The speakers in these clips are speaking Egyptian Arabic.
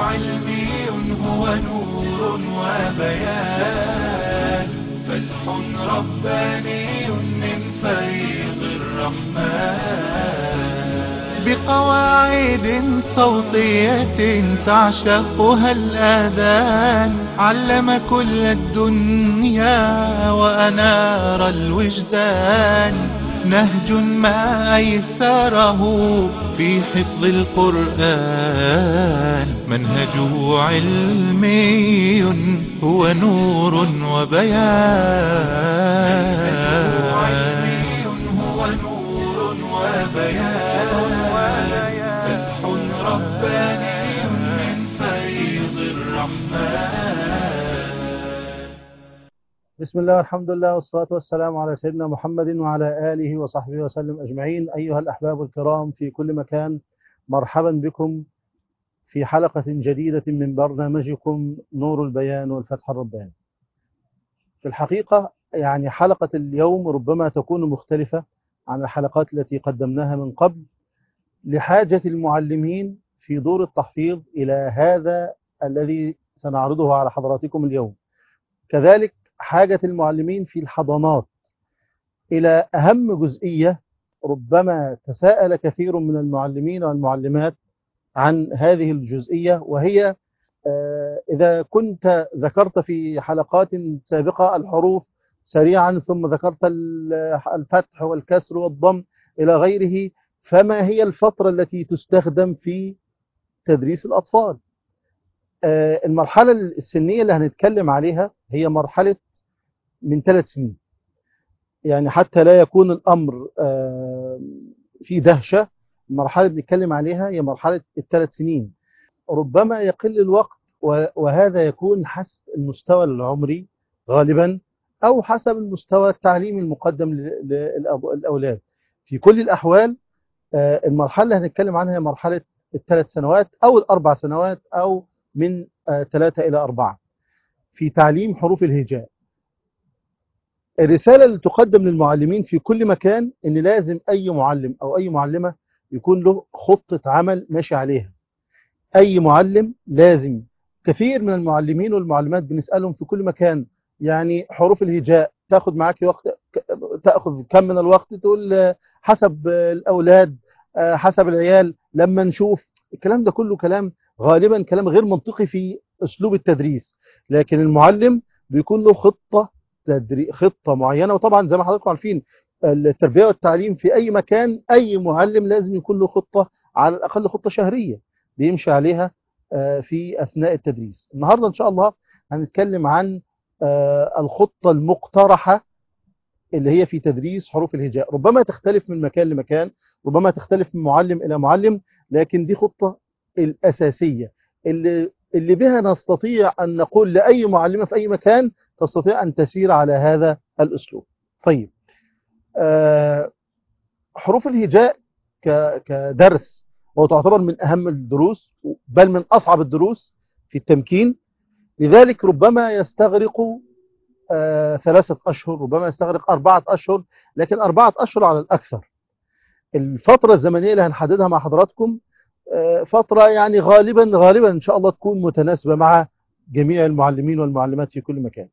علمي هو نور وبيان فتح رباني من فيض الرحمن بقواعد صوتية تعشقها الآذان علم كل الدنيا وأنار الوجدان نهج ما أيسره في حفظ القرآن منهجه علمي هو نور وبيان هو نور وبيان فتح رباني من فيض الرحمن بسم الله والحمد لله والصلاة والسلام على سيدنا محمد وعلى آله وصحبه وسلم أجمعين أيها الأحباب الكرام في كل مكان مرحبا بكم في حلقة جديدة من برنامجكم نور البيان والفتح الرباني في الحقيقة يعني حلقة اليوم ربما تكون مختلفة عن الحلقات التي قدمناها من قبل لحاجة المعلمين في دور التحفيظ إلى هذا الذي سنعرضه على حضراتكم اليوم كذلك حاجة المعلمين في الحضانات إلى أهم جزئية ربما تساءل كثير من المعلمين والمعلمات عن هذه الجزئية وهي إذا كنت ذكرت في حلقات سابقة الحروف سريعا ثم ذكرت الفتح والكسر والضم إلى غيره فما هي الفترة التي تستخدم في تدريس الأطفال المرحلة السنية اللي هنتكلم عليها هي مرحلة من ثلاث سنين يعني حتى لا يكون الأمر في دهشة المرحلة اللي بنتكلم عليها هي مرحلة الثلاث سنين ربما يقل الوقت وهذا يكون حسب المستوى العمري غالبا أو حسب المستوى التعليمي المقدم للأولاد في كل الأحوال المرحلة اللي هنتكلم عنها هي مرحلة الثلاث سنوات أو الأربع سنوات أو من ثلاثة إلى أربعة في تعليم حروف الهجاء الرسالة اللي تقدم للمعلمين في كل مكان ان لازم اي معلم او اي معلمة يكون له خطة عمل ماشي عليها اي معلم لازم كثير من المعلمين والمعلمات بنسألهم في كل مكان يعني حروف الهجاء تاخد معاك وقت تاخذ كم من الوقت تقول حسب الاولاد حسب العيال لما نشوف الكلام ده كله كلام غالبا كلام غير منطقي في اسلوب التدريس لكن المعلم بيكون له خطة خطة معينة وطبعا زي ما حضراتكم عارفين التربية والتعليم في أي مكان أي معلم لازم يكون له خطة على الأقل خطة شهرية بيمشي عليها في أثناء التدريس النهاردة إن شاء الله هنتكلم عن الخطة المقترحة اللي هي في تدريس حروف الهجاء ربما تختلف من مكان لمكان ربما تختلف من معلم إلى معلم لكن دي خطة الأساسية اللي, اللي بها نستطيع أن نقول لأي معلمة في أي مكان تستطيع أن تسير على هذا الأسلوب طيب أه حروف الهجاء كدرس وتعتبر من أهم الدروس بل من أصعب الدروس في التمكين لذلك ربما يستغرق أه ثلاثة أشهر ربما يستغرق أربعة أشهر لكن أربعة أشهر على الأكثر الفترة الزمنية اللي هنحددها مع حضراتكم أه فترة يعني غالبا غالبا إن شاء الله تكون متناسبة مع جميع المعلمين والمعلمات في كل مكان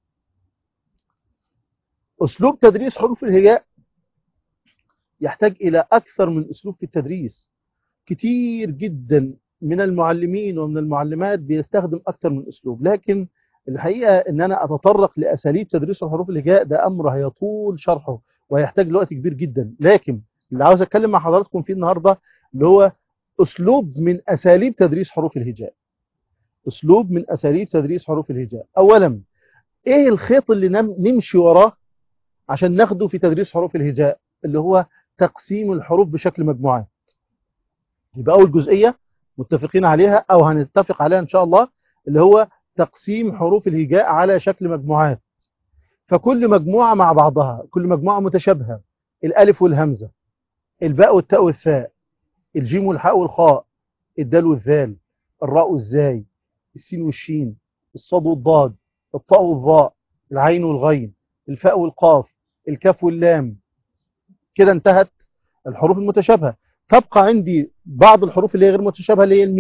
أسلوب تدريس حروف الهجاء يحتاج إلى أكثر من أسلوب في التدريس كتير جدا من المعلمين ومن المعلمات بيستخدم أكثر من أسلوب لكن الحقيقة أن أنا أتطرق لأساليب تدريس حروف الهجاء ده أمر هيطول شرحه ويحتاج لوقت كبير جدا لكن اللي عاوز أتكلم مع حضراتكم فيه النهاردة اللي هو أسلوب من أساليب تدريس حروف الهجاء أسلوب من أساليب تدريس حروف الهجاء أولا إيه الخيط اللي نمشي وراه عشان ناخده في تدريس حروف الهجاء اللي هو تقسيم الحروف بشكل مجموعات يبقى أول جزئية متفقين عليها أو هنتفق عليها إن شاء الله اللي هو تقسيم حروف الهجاء على شكل مجموعات فكل مجموعة مع بعضها كل مجموعة متشابهة الألف والهمزة الباء والتاء والثاء الجيم والحاء والخاء الدال والذال الراء والزاي السين والشين الصاد والضاد الطاء والظاء العين والغين الفاء والقاف الكاف واللام كده انتهت الحروف المتشابهة تبقى عندي بعض الحروف اللي هي غير متشابهة اللي هي الميم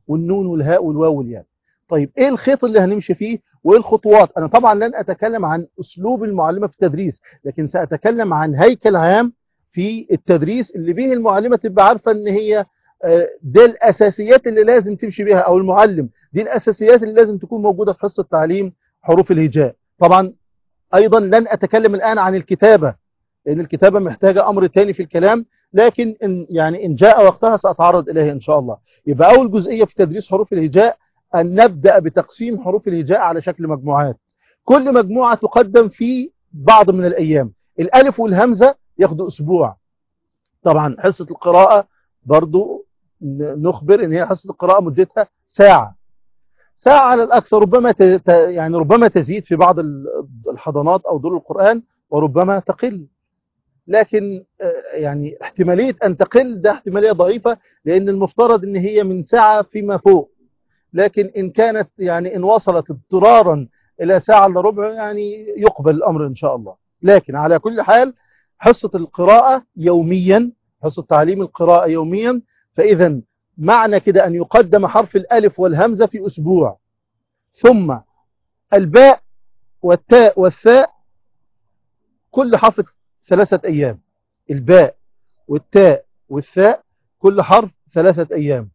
والنون والهاء والواو والياء طيب ايه الخيط اللي هنمشي فيه وايه الخطوات انا طبعا لن اتكلم عن اسلوب المعلمه في التدريس لكن ساتكلم عن هيكل عام في التدريس اللي به المعلمه تبقى عارفه ان هي آه، دي الاساسيات اللي لازم تمشي بها او المعلم دي الاساسيات اللي لازم تكون موجوده في حصه تعليم حروف الهجاء طبعا ايضا لن اتكلم الان عن الكتابه لان الكتابه محتاجه امر تاني في الكلام لكن إن يعني ان جاء وقتها ساتعرض اليه ان شاء الله يبقى اول جزئيه في تدريس حروف الهجاء ان نبدا بتقسيم حروف الهجاء على شكل مجموعات كل مجموعه تقدم في بعض من الايام الالف والهمزه ياخدوا اسبوع طبعا حصه القراءه برضو ن- نخبر ان هي حصه القراءه مدتها ساعه ساعه على الاكثر ربما ت... ت- يعني ربما تزيد في بعض ال- الحضانات او دور القران وربما تقل لكن آه، يعني احتماليه ان تقل ده احتماليه ضعيفه لان المفترض ان هي من ساعه فيما فوق لكن ان كانت يعني ان وصلت اضطرارا الى ساعه الا ربع يعني يقبل الامر ان شاء الله لكن على كل حال حصه القراءه يوميا حصه تعليم القراءه يوميا فاذا معنى كده ان يقدم حرف الالف والهمزه في اسبوع ثم الباء والتاء والثاء كل حرف ثلاثه ايام الباء والتاء والثاء كل حرف ثلاثه ايام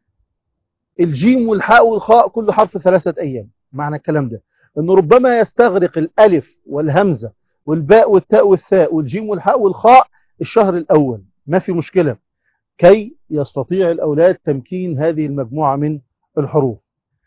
الجيم والحاء والخاء كل حرف ثلاثة أيام معنى الكلام ده أنه ربما يستغرق الألف والهمزة والباء والتاء والثاء والجيم والحاء والخاء الشهر الأول ما في مشكلة كي يستطيع الأولاد تمكين هذه المجموعة من الحروف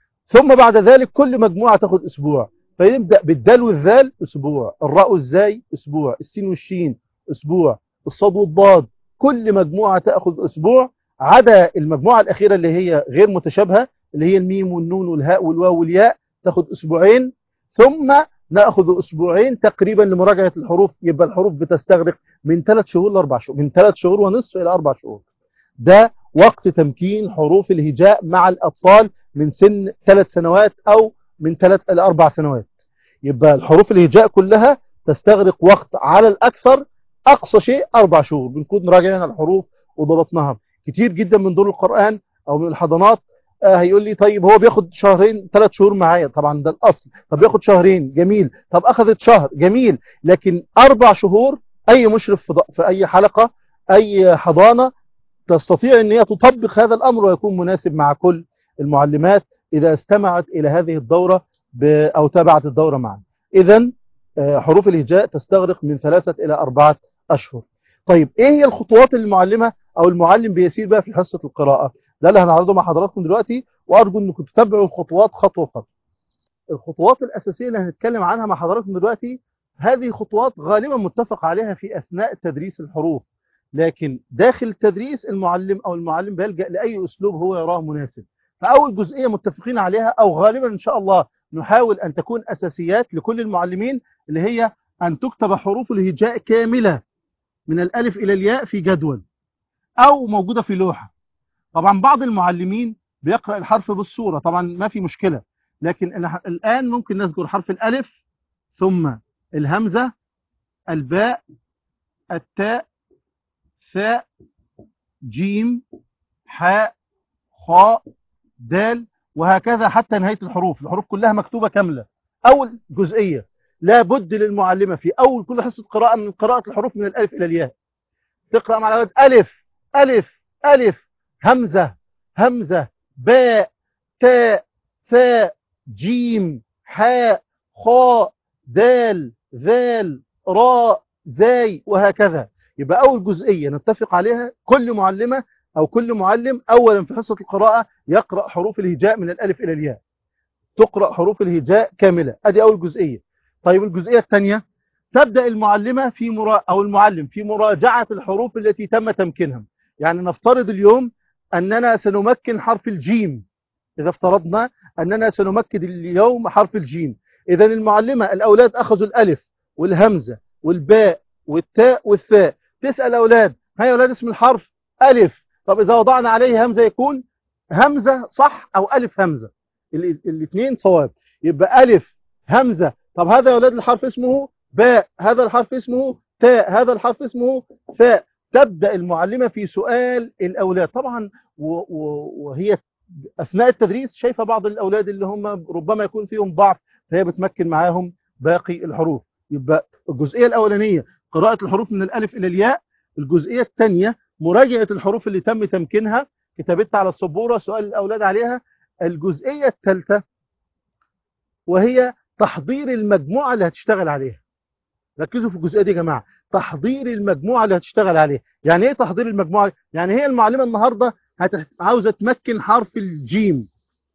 ثم بعد ذلك كل مجموعة تاخد أسبوع فيبدأ بالدال والذال أسبوع الراء والزاي أسبوع السين والشين أسبوع الصاد والضاد كل مجموعة تأخذ أسبوع عدا المجموعة الأخيرة اللي هي غير متشابهة اللي هي الميم والنون والهاء والواو والياء تاخد أسبوعين ثم نأخذ أسبوعين تقريبا لمراجعة الحروف يبقى الحروف بتستغرق من ثلاث شهور لأربع شهور من ثلاث شهور ونصف إلى أربع شهور ده وقت تمكين حروف الهجاء مع الأطفال من سن ثلاث سنوات أو من ثلاث إلى أربع سنوات يبقى الحروف الهجاء كلها تستغرق وقت على الأكثر أقصى شيء أربع شهور بنكون راجعين الحروف وضبطناها كتير جدا من دور القرآن أو من الحضانات آه هيقول لي طيب هو بياخد شهرين ثلاث شهور معايا طبعا ده الأصل طب بياخد شهرين جميل طب أخذت شهر جميل لكن أربع شهور أي مشرف في, ض- في أي حلقة أي حضانة تستطيع أن هي تطبق هذا الأمر ويكون مناسب مع كل المعلمات إذا استمعت إلى هذه الدورة ب... أو تابعت الدورة معا إذا حروف الهجاء تستغرق من ثلاثة إلى أربعة أشهر طيب إيه هي الخطوات اللي المعلمة أو المعلم بيسير بها في حصة القراءة ده اللي هنعرضه مع حضراتكم دلوقتي وأرجو أنكم تتبعوا الخطوات خطوة خطوة الخطوات الأساسية اللي هنتكلم عنها مع حضراتكم دلوقتي هذه خطوات غالبا متفق عليها في أثناء تدريس الحروف لكن داخل التدريس المعلم أو المعلم بيلجأ لأي أسلوب هو يراه مناسب فأول جزئية متفقين عليها أو غالبا إن شاء الله نحاول أن تكون أساسيات لكل المعلمين اللي هي أن تكتب حروف الهجاء كاملة من الألف إلى الياء في جدول أو موجودة في لوحة طبعا بعض المعلمين بيقرأ الحرف بالصورة طبعا ما في مشكلة لكن الآن ممكن نذكر حرف الألف ثم الهمزة الباء التاء ثاء جيم حاء خاء دال وهكذا حتى نهاية الحروف الحروف كلها مكتوبة كاملة أول جزئية لا بد للمعلمة في أول كل حصة قراءة من قراءة الحروف من الألف إلى الياء تقرأ مع الأولاد ألف ألف ألف همزة همزة باء تاء ثاء جيم حاء خاء دال ذال راء زاي وهكذا يبقى أول جزئية نتفق عليها كل معلمة أو كل معلم أولا في حصة القراءة يقرأ حروف الهجاء من الألف إلى الياء تقرأ حروف الهجاء كاملة أدي أول جزئية طيب الجزئية الثانية تبدأ المعلمة في مرا... أو المعلم في مراجعة الحروف التي تم تمكينها يعني نفترض اليوم أننا سنمكن حرف الجيم إذا افترضنا أننا سنمكن اليوم حرف الجيم إذا المعلمة الأولاد أخذوا الألف والهمزة والباء والتاء والثاء تسأل أولاد هيا أولاد اسم الحرف ألف طب إذا وضعنا عليه همزة يكون همزة صح أو ألف همزة الاثنين صواب يبقى ألف همزة طب هذا يا أولاد الحرف اسمه باء هذا الحرف اسمه تاء هذا الحرف اسمه ثاء تبدأ المعلمة في سؤال الأولاد طبعا وهي اثناء التدريس شايفه بعض الاولاد اللي هم ربما يكون فيهم ضعف فهي بتمكن معاهم باقي الحروف يبقى الجزئيه الاولانيه قراءه الحروف من الالف الى الياء الجزئيه الثانيه مراجعه الحروف اللي تم تمكينها كتابتها على السبوره سؤال الاولاد عليها الجزئيه الثالثه وهي تحضير المجموعه اللي هتشتغل عليها ركزوا في الجزئيه دي يا جماعه تحضير المجموعه اللي هتشتغل عليها يعني ايه تحضير المجموعه يعني هي المعلمه النهارده هت... عاوزه تمكن حرف الجيم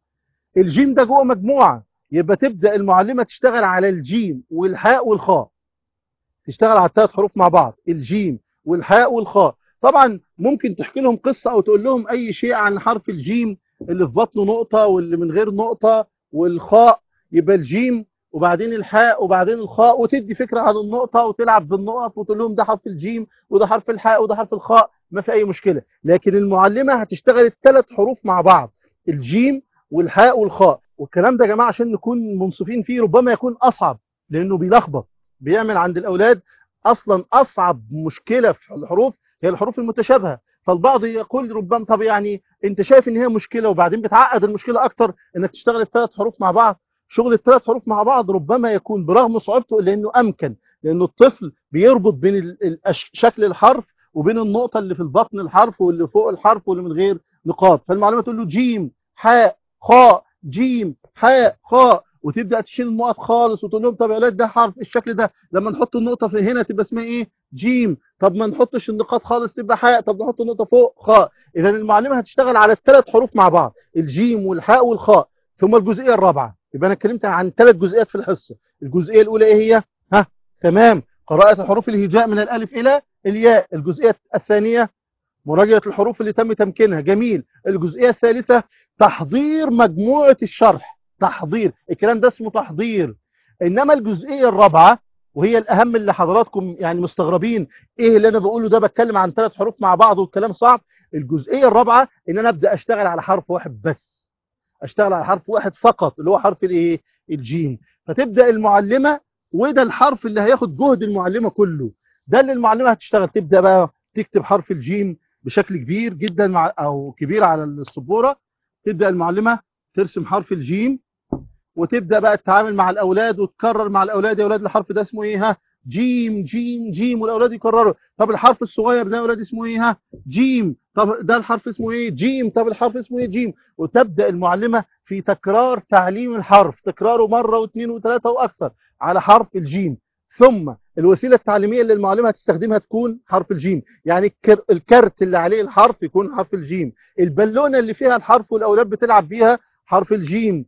الجيم ده جوه مجموعه يبقى تبدا المعلمه تشتغل على الجيم والحاء والخاء تشتغل على الثلاث حروف مع بعض الجيم والحاء والخاء طبعا ممكن تحكي لهم قصه او تقول لهم اي شيء عن حرف الجيم اللي في بطنه نقطه واللي من غير نقطه والخاء يبقى الجيم وبعدين الحاء وبعدين الخاء وتدي فكره عن النقطه وتلعب بالنقط وتقول لهم ده حرف الجيم وده حرف الحاء وده حرف الخاء ما في اي مشكله لكن المعلمه هتشتغل الثلاث حروف مع بعض الجيم والحاء والخاء والكلام ده يا جماعه عشان نكون منصفين فيه ربما يكون اصعب لانه بيلخبط بيعمل عند الاولاد اصلا اصعب مشكله في الحروف هي الحروف المتشابهه فالبعض يقول ربما طب يعني انت شايف ان هي مشكله وبعدين بتعقد المشكله اكتر انك تشتغل الثلاث حروف مع بعض شغل الثلاث حروف مع بعض ربما يكون برغم صعوبته الا انه امكن لانه الطفل بيربط بين شكل الحرف وبين النقطه اللي في البطن الحرف واللي فوق الحرف واللي من غير نقاط فالمعلومه تقول له جيم حاء خاء جيم حاء خاء وتبدا تشيل النقط خالص وتقول لهم طب يا اولاد ده حرف الشكل ده لما نحط النقطه في هنا تبقى اسمها ايه جيم طب ما نحطش النقاط خالص تبقى حاء طب نحط النقطه فوق خاء اذا المعلمه هتشتغل على الثلاث حروف مع بعض الجيم والحاء والخاء ثم الجزئيه الرابعه يبقى انا اتكلمت عن ثلاث جزئيات في الحصه الجزئيه الاولى ايه هي ها تمام قراءه حروف الهجاء من الالف الى الياء الجزئيه الثانيه مراجعه الحروف اللي تم تمكينها جميل الجزئيه الثالثه تحضير مجموعه الشرح تحضير الكلام ده اسمه تحضير انما الجزئيه الرابعه وهي الاهم اللي حضراتكم يعني مستغربين ايه اللي انا بقوله ده بتكلم عن ثلاث حروف مع بعض والكلام صعب الجزئيه الرابعه ان انا ابدا اشتغل على حرف واحد بس اشتغل على حرف واحد فقط اللي هو حرف الايه الجيم فتبدا المعلمه وده الحرف اللي هياخد جهد المعلمه كله ده اللي المعلمه هتشتغل تبدا بقى تكتب حرف الجيم بشكل كبير جدا مع او كبير على السبوره تبدا المعلمه ترسم حرف الجيم وتبدا بقى تتعامل مع الاولاد وتكرر مع الاولاد يا اولاد الحرف ده اسمه ايه ها جيم جيم جيم والاولاد يكرروا طب الحرف الصغير ده يا اولاد اسمه ايه ها جيم طب ده الحرف اسمه ايه جيم طب الحرف اسمه ايه جيم وتبدا المعلمه في تكرار تعليم الحرف تكراره مره واثنين وثلاثه واكثر على حرف الجيم ثم الوسيله التعليميه اللي المعلمه هتستخدمها تكون حرف الجيم يعني الكرت اللي عليه الحرف يكون حرف الجيم البالونه اللي فيها الحرف والاولاد بتلعب بيها حرف الجيم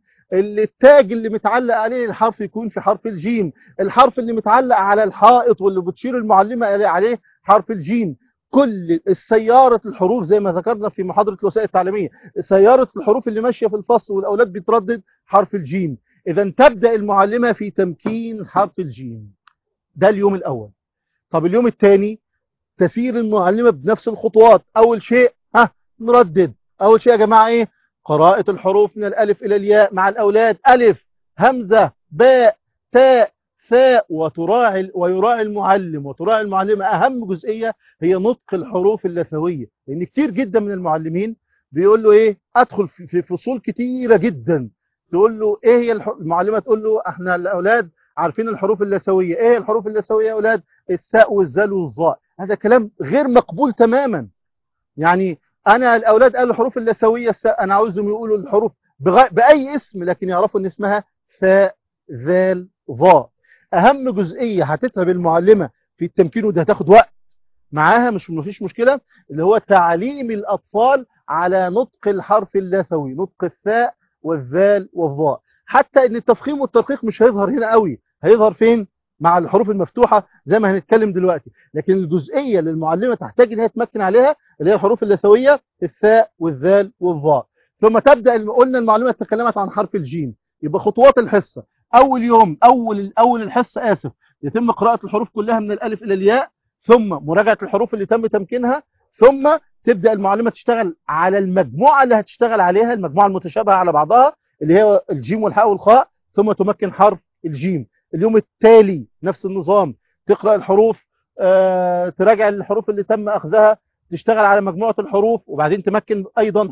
التاج اللي متعلق عليه الحرف يكون في حرف الجيم الحرف اللي متعلق على الحائط واللي بتشير المعلمة عليه حرف الجيم كل السيارة الحروف زي ما ذكرنا في محاضرة الوسائل التعليمية سيارة الحروف اللي ماشية في الفصل والأولاد بتردد حرف الجيم إذا تبدأ المعلمة في تمكين حرف الجيم ده اليوم الأول طب اليوم الثاني تسير المعلمة بنفس الخطوات أول شيء ها نردد أول شيء يا جماعة إيه قراءة الحروف من الألف إلى الياء مع الأولاد ألف همزة باء تاء ثاء وتراعي ويراعي المعلم وتراعي المعلمة أهم جزئية هي نطق الحروف اللثوية لأن كتير جدا من المعلمين بيقول له إيه أدخل في فصول كتيرة جدا تقول له إيه هي المعلمة تقول له إحنا الأولاد عارفين الحروف اللثوية إيه الحروف اللثوية يا أولاد الساء والزال والظاء هذا كلام غير مقبول تماما يعني انا الاولاد قالوا الحروف اللثويه انا عاوزهم يقولوا الحروف بغ... باي اسم لكن يعرفوا ان اسمها ثاء ذال ظاء اهم جزئيه هتتعب المعلمه في التمكين وده هتاخد وقت معاها مش مفيش مشكله اللي هو تعليم الاطفال على نطق الحرف اللثوي نطق الثاء والذال والظاء حتى ان التفخيم والترقيق مش هيظهر هنا قوي هيظهر فين مع الحروف المفتوحة زي ما هنتكلم دلوقتي لكن الجزئية اللي المعلمة تحتاج ان هي تمكن عليها اللي هي الحروف اللثوية الثاء والذال والظاء ثم تبدأ قلنا المعلومة تكلمت عن حرف الجيم يبقى خطوات الحصة أول يوم أول أول الحصة آسف يتم قراءة الحروف كلها من الألف إلى الياء ثم مراجعة الحروف اللي تم تمكينها ثم تبدأ المعلمة تشتغل على المجموعة اللي هتشتغل عليها المجموعة المتشابهة على بعضها اللي هي الجيم والحاء والخاء ثم تمكن حرف الجيم اليوم التالي نفس النظام تقرأ الحروف آه، تراجع الحروف اللي تم أخذها تشتغل على مجموعة الحروف وبعدين تمكن أيضا حرف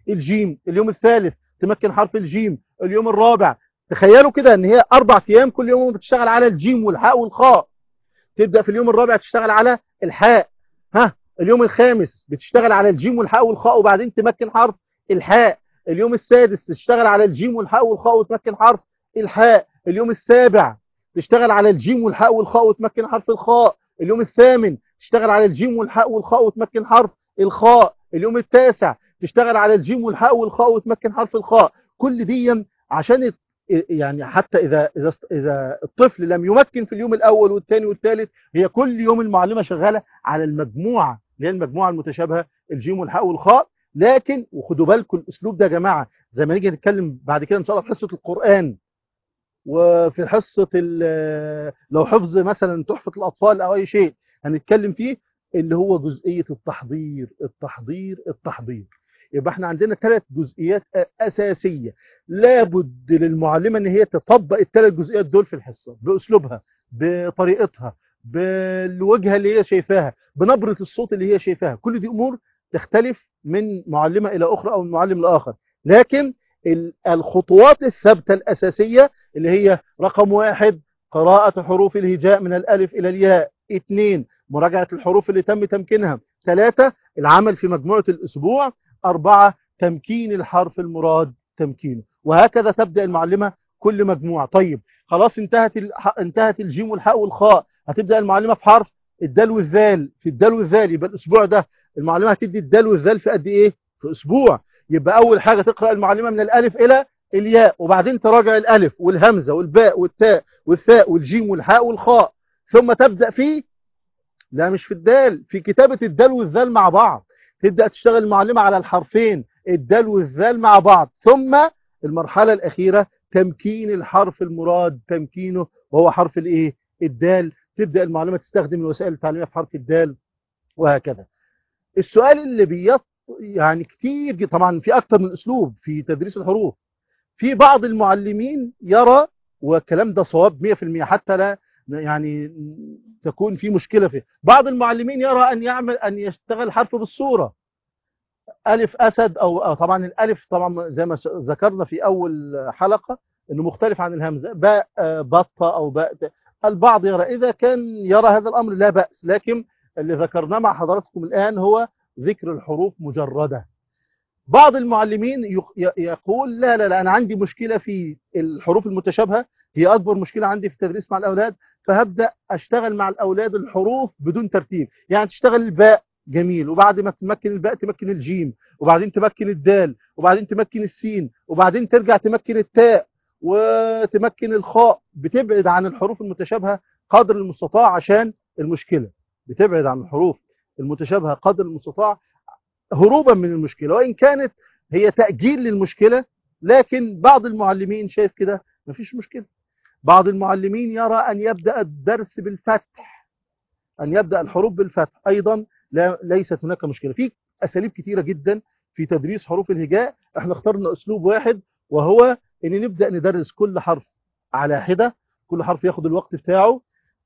الجيم اليوم الثالث تمكن حرف الجيم اليوم الرابع تخيلوا كده ان هي اربع ايام كل يوم بتشتغل على الجيم والحاء والخاء تبدا في اليوم الرابع تشتغل على الحاء ها اليوم الخامس بتشتغل على الجيم والحاء والخاء وبعدين تمكن حرف الحاء اليوم السادس تشتغل على الجيم والحاء والخاء وتمكن حرف الحاء اليوم السابع تشتغل على الجيم والحاء والخاء وتمكن حرف الخاء اليوم الثامن تشتغل على الجيم والحاء والخاء وتمكن حرف الخاء اليوم التاسع تشتغل على الجيم والحاء والخاء وتمكن حرف الخاء كل دي عشان يعني حتى إذا إذا إذا الطفل لم يمكن في اليوم الأول والثاني والثالث هي كل يوم المعلمة شغالة على المجموعة اللي هي المجموعة المتشابهة الجيم والحاء والخاء لكن وخدوا بالكم الأسلوب ده يا جماعة زي ما نيجي نتكلم بعد كده إن شاء الله في حصة القرآن وفي حصة لو حفظ مثلا تحفة الأطفال أو أي شيء هنتكلم فيه اللي هو جزئية التحضير التحضير التحضير يبقى احنا عندنا ثلاث جزئيات أساسية لابد للمعلمة ان هي تطبق الثلاث جزئيات دول في الحصة بأسلوبها بطريقتها بالوجهة اللي هي شايفاها بنبرة الصوت اللي هي شايفاها كل دي أمور تختلف من معلمة إلى أخرى أو من معلم لآخر لكن الخطوات الثابتة الأساسية اللي هي رقم واحد قراءة حروف الهجاء من الألف إلى الياء اثنين مراجعة الحروف اللي تم تمكينها ثلاثة العمل في مجموعة الأسبوع أربعة تمكين الحرف المراد تمكينه وهكذا تبدأ المعلمة كل مجموعة طيب خلاص انتهت انتهت الجيم والحاء والخاء هتبدأ المعلمة في حرف الدال والذال في الدال والذال يبقى الأسبوع ده المعلمة هتدي الدال والذال في قد إيه في أسبوع يبقى أول حاجة تقرأ المعلمة من الألف إلى الياء وبعدين تراجع الألف والهمزة والباء والتاء والثاء والجيم والحاء والخاء ثم تبدأ في لا مش في الدال في كتابة الدال والذال مع بعض تبدأ تشتغل المعلمة على الحرفين الدال والذال مع بعض ثم المرحلة الأخيرة تمكين الحرف المراد تمكينه وهو حرف الايه الدال تبدأ المعلمة تستخدم الوسائل التعليمية في حرف الدال وهكذا السؤال اللي بيط يعني كتير طبعا في أكتر من أسلوب في تدريس الحروف في بعض المعلمين يرى والكلام ده صواب 100% حتى لا يعني تكون في مشكلة فيه بعض المعلمين يرى أن يعمل أن يشتغل حرف بالصورة ألف أسد أو, أو طبعا الألف طبعا زي ما ذكرنا في أول حلقة أنه مختلف عن الهمزة باء بطة أو باء البعض يرى إذا كان يرى هذا الأمر لا بأس لكن اللي ذكرناه مع حضراتكم الآن هو ذكر الحروف مجردة بعض المعلمين يقول لا لا لا أنا عندي مشكلة في الحروف المتشابهة هي أكبر مشكلة عندي في التدريس مع الأولاد فهبدأ أشتغل مع الأولاد الحروف بدون ترتيب يعني تشتغل الباء جميل وبعد ما تمكن الباء تمكن الجيم وبعدين تمكن الدال وبعدين تمكن السين وبعدين ترجع تمكن التاء وتمكن الخاء بتبعد عن الحروف المتشابهة قدر المستطاع عشان المشكلة بتبعد عن الحروف المتشابهة قدر المستطاع هروبا من المشكلة وإن كانت هي تأجيل للمشكلة لكن بعض المعلمين شايف كده مفيش مشكلة بعض المعلمين يرى أن يبدأ الدرس بالفتح أن يبدأ الحروف بالفتح أيضا لا ليست هناك مشكلة في أساليب كتيرة جدا في تدريس حروف الهجاء احنا اخترنا أسلوب واحد وهو أن نبدأ ندرس كل حرف على حدة كل حرف ياخد الوقت بتاعه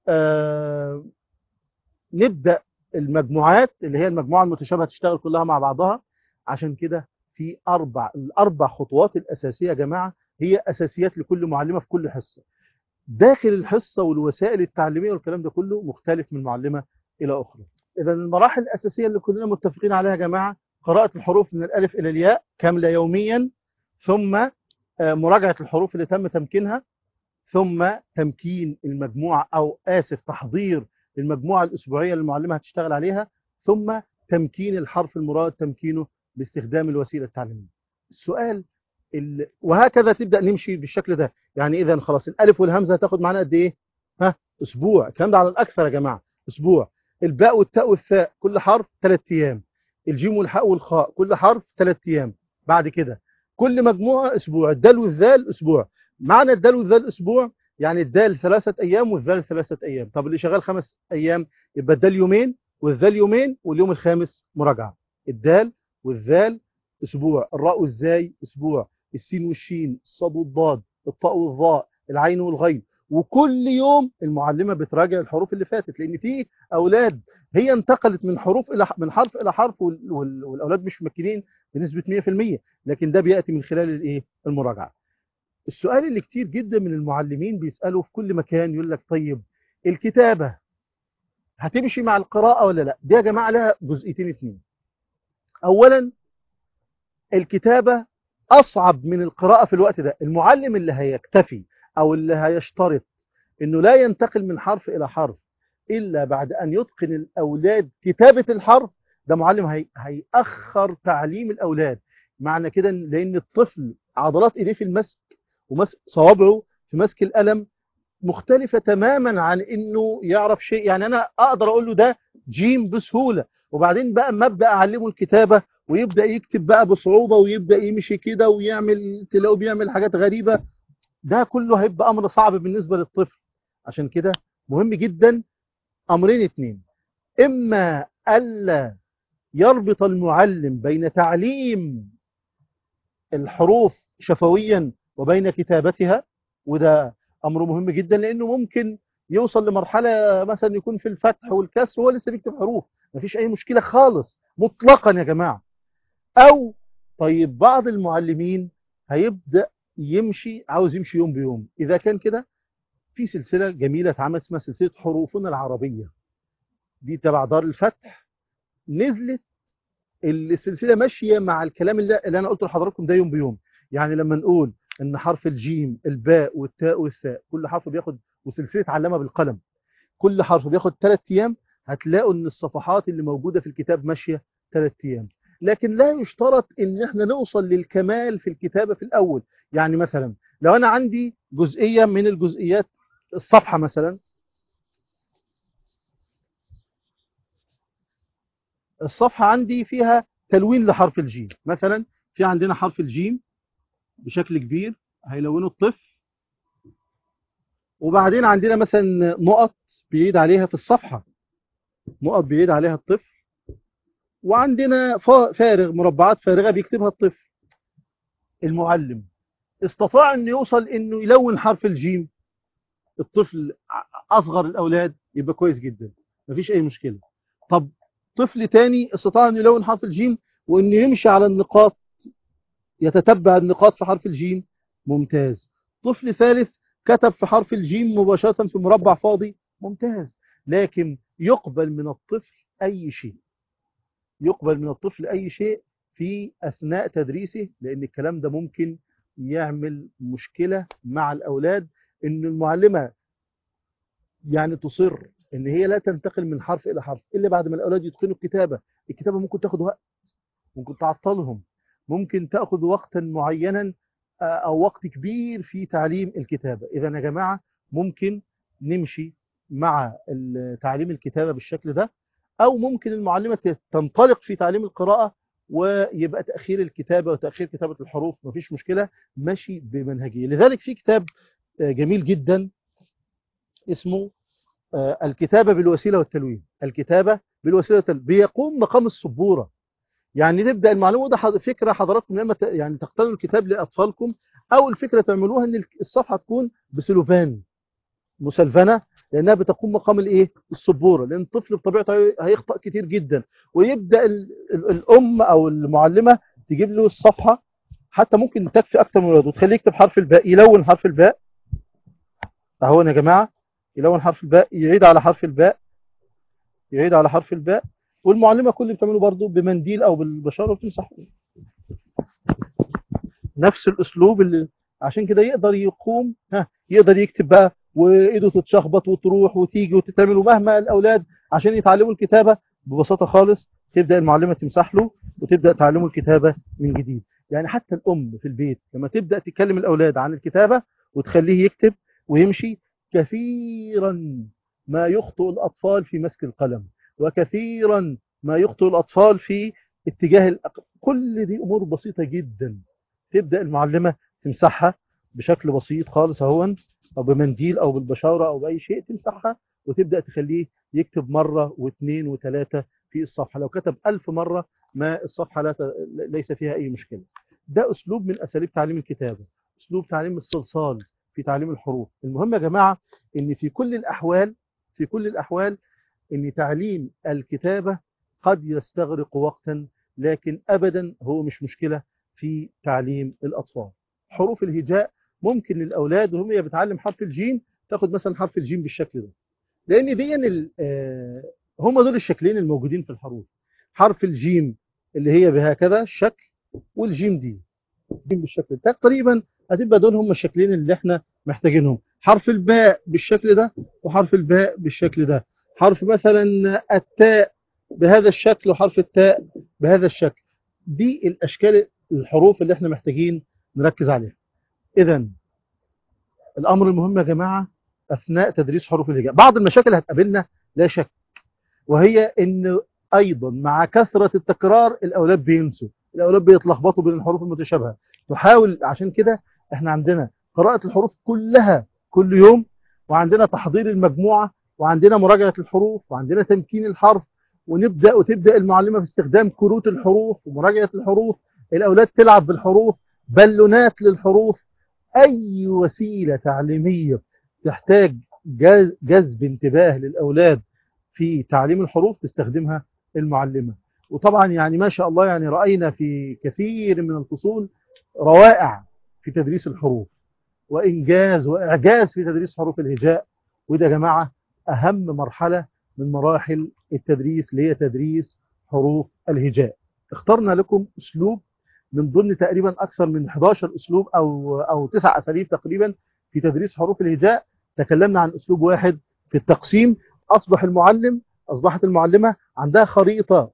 آه نبدأ المجموعات اللي هي المجموعة المتشابهة تشتغل كلها مع بعضها عشان كده في أربع الأربع خطوات الأساسية يا جماعة هي أساسيات لكل معلمة في كل حصة داخل الحصة والوسائل التعليمية والكلام ده كله مختلف من معلمة إلى أخرى إذا المراحل الأساسية اللي كلنا متفقين عليها يا جماعة قراءة الحروف من الألف إلى الياء كاملة يوميا ثم مراجعة الحروف اللي تم تمكينها ثم تمكين المجموعة أو آسف تحضير المجموعة الأسبوعية اللي المعلمة هتشتغل عليها ثم تمكين الحرف المراد تمكينه باستخدام الوسيلة التعليمية السؤال ال... وهكذا تبدأ نمشي بالشكل ده يعني إذا خلاص الألف والهمزة هتاخد معنا قد إيه ها أسبوع الكلام ده على الأكثر يا جماعة أسبوع الباء والتاء والثاء كل حرف ثلاث أيام الجيم والحاء والخاء كل حرف ثلاث أيام بعد كده كل مجموعة أسبوع الدال والذال أسبوع معنى الدال والذال أسبوع يعني الدال ثلاثة أيام والذال ثلاثة أيام طب اللي شغال خمس أيام يبقى الدال يومين والذال يومين واليوم الخامس مراجعة الدال والذال أسبوع الراء والزاي أسبوع السين والشين الصاد والضاد الطاء والظاء العين والغين وكل يوم المعلمة بتراجع الحروف اللي فاتت لأن في أولاد هي انتقلت من حروف إلى من حرف إلى حرف والأولاد مش ممكنين بنسبة 100% لكن ده بيأتي من خلال الايه المراجعة السؤال اللي كتير جدا من المعلمين بيسألوا في كل مكان يقول لك طيب الكتابة هتمشي مع القراءة ولا لا دي يا جماعة لها جزئيتين اتنين اولا الكتابة اصعب من القراءة في الوقت ده المعلم اللي هيكتفي او اللي هيشترط انه لا ينتقل من حرف الى حرف الا بعد ان يتقن الاولاد كتابة الحرف ده معلم هي... هيأخر تعليم الاولاد معنى كده لان الطفل عضلات ايديه في المسك ومسك صوابعه في مسك القلم مختلفة تماما عن انه يعرف شيء يعني انا اقدر اقول له ده جيم بسهولة وبعدين بقى ما ابدا اعلمه الكتابة ويبدا يكتب بقى بصعوبة ويبدا يمشي كده ويعمل تلاقيه بيعمل حاجات غريبة ده كله هيبقى امر صعب بالنسبة للطفل عشان كده مهم جدا امرين اتنين اما الا يربط المعلم بين تعليم الحروف شفويا وبين كتابتها وده امر مهم جدا لانه ممكن يوصل لمرحله مثلا يكون في الفتح والكسر وهو لسه بيكتب حروف مفيش اي مشكله خالص مطلقا يا جماعه او طيب بعض المعلمين هيبدا يمشي عاوز يمشي يوم بيوم اذا كان كده في سلسله جميله اتعملت اسمها سلسله حروفنا العربيه دي تبع دار الفتح نزلت السلسله ماشيه مع الكلام اللي, اللي انا قلته لحضراتكم ده يوم بيوم يعني لما نقول ان حرف الجيم الباء والتاء والثاء كل حرف بياخد وسلسله علامه بالقلم كل حرف بياخد 3 ايام هتلاقوا ان الصفحات اللي موجوده في الكتاب ماشيه 3 ايام لكن لا يشترط ان احنا نوصل للكمال في الكتابه في الاول يعني مثلا لو انا عندي جزئيه من الجزئيات الصفحه مثلا الصفحه عندي فيها تلوين لحرف الجيم مثلا في عندنا حرف الجيم بشكل كبير هيلونه الطفل وبعدين عندنا مثلا نقط بيعيد عليها في الصفحة نقط بيعيد عليها الطفل وعندنا فارغ مربعات فارغة بيكتبها الطفل المعلم استطاع انه يوصل انه يلون حرف الجيم الطفل اصغر الاولاد يبقى كويس جدا مفيش اي مشكلة طب طفل تاني استطاع انه يلون حرف الجيم وانه يمشي على النقاط يتتبع النقاط في حرف الجيم ممتاز طفل ثالث كتب في حرف الجيم مباشرة في مربع فاضي ممتاز لكن يقبل من الطفل أي شيء يقبل من الطفل أي شيء في أثناء تدريسه لأن الكلام ده ممكن يعمل مشكلة مع الأولاد إن المعلمة يعني تصر إن هي لا تنتقل من حرف إلى حرف إلا بعد ما الأولاد يتقنوا الكتابة الكتابة ممكن تاخد وقت ممكن تعطلهم ممكن تأخذ وقتا معينا أو وقت كبير في تعليم الكتابة إذا يا جماعة ممكن نمشي مع تعليم الكتابة بالشكل ده أو ممكن المعلمة تنطلق في تعليم القراءة ويبقى تأخير الكتابة وتأخير كتابة الحروف مفيش مشكلة ماشي بمنهجية لذلك في كتاب جميل جدا اسمه الكتابة بالوسيلة والتلوين الكتابة بالوسيلة والتلوين بيقوم مقام السبورة يعني نبدا المعلومه ده فكره حضراتكم لما يعني تقتنوا الكتاب لاطفالكم او الفكره تعملوها ان الصفحه تكون بسلوفان مسلفنه لانها بتقوم مقام الايه السبوره لان الطفل بطبيعته هيخطا كتير جدا ويبدا ال ال الام او المعلمه تجيب له الصفحه حتى ممكن تكفي اكتر من ولد وتخليه يكتب حرف الباء يلون حرف الباء اهو يا جماعه يلون حرف الباء يعيد على حرف الباء يعيد على حرف الباء والمعلمة كل اللي بتعمله برضه بمنديل أو بالبشارة وتمسح نفس الأسلوب اللي عشان كده يقدر يقوم ها يقدر يكتب بقى وإيده تتشخبط وتروح وتيجي وتتعمل ومهما الأولاد عشان يتعلموا الكتابة ببساطة خالص تبدأ المعلمة تمسح له وتبدأ تعلمه الكتابة من جديد يعني حتى الأم في البيت لما تبدأ تكلم الأولاد عن الكتابة وتخليه يكتب ويمشي كثيرا ما يخطئ الأطفال في مسك القلم وكثيرا ما يخطئ الأطفال في اتجاه الأق... كل دي أمور بسيطة جدا تبدأ المعلمة تمسحها بشكل بسيط خالص اهون أو بمنديل أو بالبشارة أو بأي شيء تمسحها وتبدأ تخليه يكتب مرة واثنين وثلاثة في الصفحة لو كتب ألف مرة ما الصفحة لا ت... ليس فيها أي مشكلة ده أسلوب من أساليب تعليم الكتابة أسلوب تعليم الصلصال في تعليم الحروف المهم يا جماعة ان في كل الأحوال في كل الأحوال ان تعليم الكتابة قد يستغرق وقتا لكن أبدا هو مش مشكلة في تعليم الأطفال حروف الهجاء ممكن للأولاد وهم بتعلم حرف الجيم تاخد مثلا حرف الجيم بالشكل ده لأن دي هم دول الشكلين الموجودين في الحروف حرف الجيم اللي هي بهكذا الشكل والجيم دي جيم بالشكل ده تقريبا هتبقى دول هم الشكلين اللي احنا محتاجينهم حرف الباء بالشكل ده وحرف الباء بالشكل ده حرف مثلا التاء بهذا الشكل وحرف التاء بهذا الشكل دي الأشكال الحروف اللي احنا محتاجين نركز عليها إذا الأمر المهم يا جماعة أثناء تدريس حروف الهجاء بعض المشاكل هتقابلنا لا شك وهي أن أيضا مع كثرة التكرار الأولاد بينسوا الأولاد بيتلخبطوا بين الحروف المتشابهة نحاول عشان كده احنا عندنا قراءة الحروف كلها كل يوم وعندنا تحضير المجموعة وعندنا مراجعة الحروف وعندنا تمكين الحرف ونبدأ وتبدأ المعلمة في استخدام كروت الحروف ومراجعة الحروف الأولاد تلعب بالحروف بالونات للحروف أي وسيلة تعليمية تحتاج جذب انتباه للأولاد في تعليم الحروف تستخدمها المعلمة وطبعا يعني ما شاء الله يعني رأينا في كثير من الفصول روائع في تدريس الحروف وإنجاز وإعجاز في تدريس حروف الهجاء وده يا جماعة أهم مرحلة من مراحل التدريس اللي هي تدريس حروف الهجاء اخترنا لكم أسلوب من ضمن تقريبا أكثر من 11 أسلوب أو, أو 9 أساليب تقريبا في تدريس حروف الهجاء تكلمنا عن أسلوب واحد في التقسيم أصبح المعلم أصبحت المعلمة عندها خريطة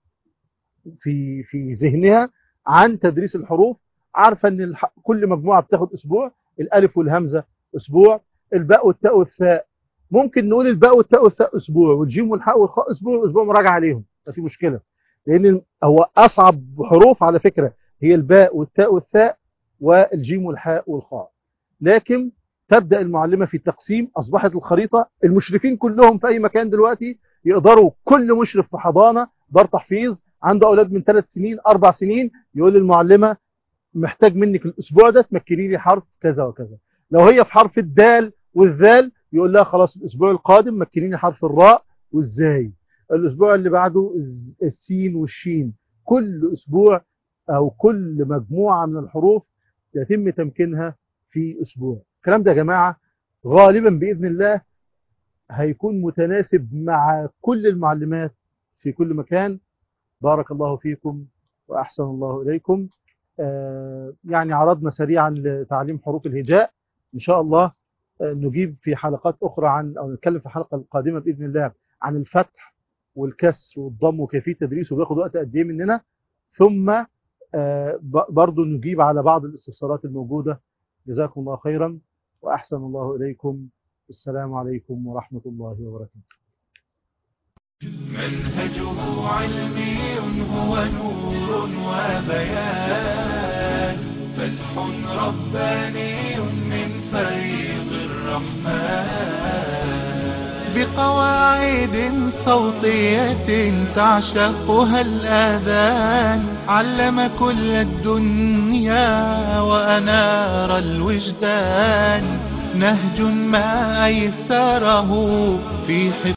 في في ذهنها عن تدريس الحروف عارفة أن كل مجموعة بتاخد أسبوع الألف والهمزة أسبوع الباء والتاء والثاء ممكن نقول الباء والتاء والثاء أسبوع والجيم والحاء والخاء أسبوع وأسبوع مراجعة عليهم ما في مشكلة لأن هو أصعب حروف على فكرة هي الباء والتاء والثاء والجيم والحاء والخاء لكن تبدأ المعلمة في التقسيم أصبحت الخريطة المشرفين كلهم في أي مكان دلوقتي يقدروا كل مشرف في حضانة دار تحفيظ عنده أولاد من ثلاث سنين أربع سنين يقول للمعلمة محتاج منك الأسبوع ده تمكني لي حرف كذا وكذا لو هي في حرف الدال والذال يقول لها خلاص الأسبوع القادم مكنيني حرف الراء والزاي الأسبوع اللي بعده السين والشين كل أسبوع أو كل مجموعة من الحروف يتم تمكينها في أسبوع الكلام ده يا جماعة غالبا بإذن الله هيكون متناسب مع كل المعلمات في كل مكان بارك الله فيكم وأحسن الله إليكم آه يعني عرضنا سريعا لتعليم حروف الهجاء إن شاء الله آه نجيب في حلقات أخرى عن أو نتكلم في الحلقة القادمة بإذن الله عن الفتح والكسر والضم وكيفية تدريسه بياخد وقت قد إيه مننا ثم آه برضو نجيب على بعض الاستفسارات الموجودة جزاكم الله خيرا وأحسن الله إليكم السلام عليكم ورحمة الله وبركاته منهجه علمي هو نور وبيان فتح رباني من فيض الرحمن بقواعد صوتية تعشقها الآذان علم كل الدنيا وأنار الوجدان نهج ما أيسره في حفظ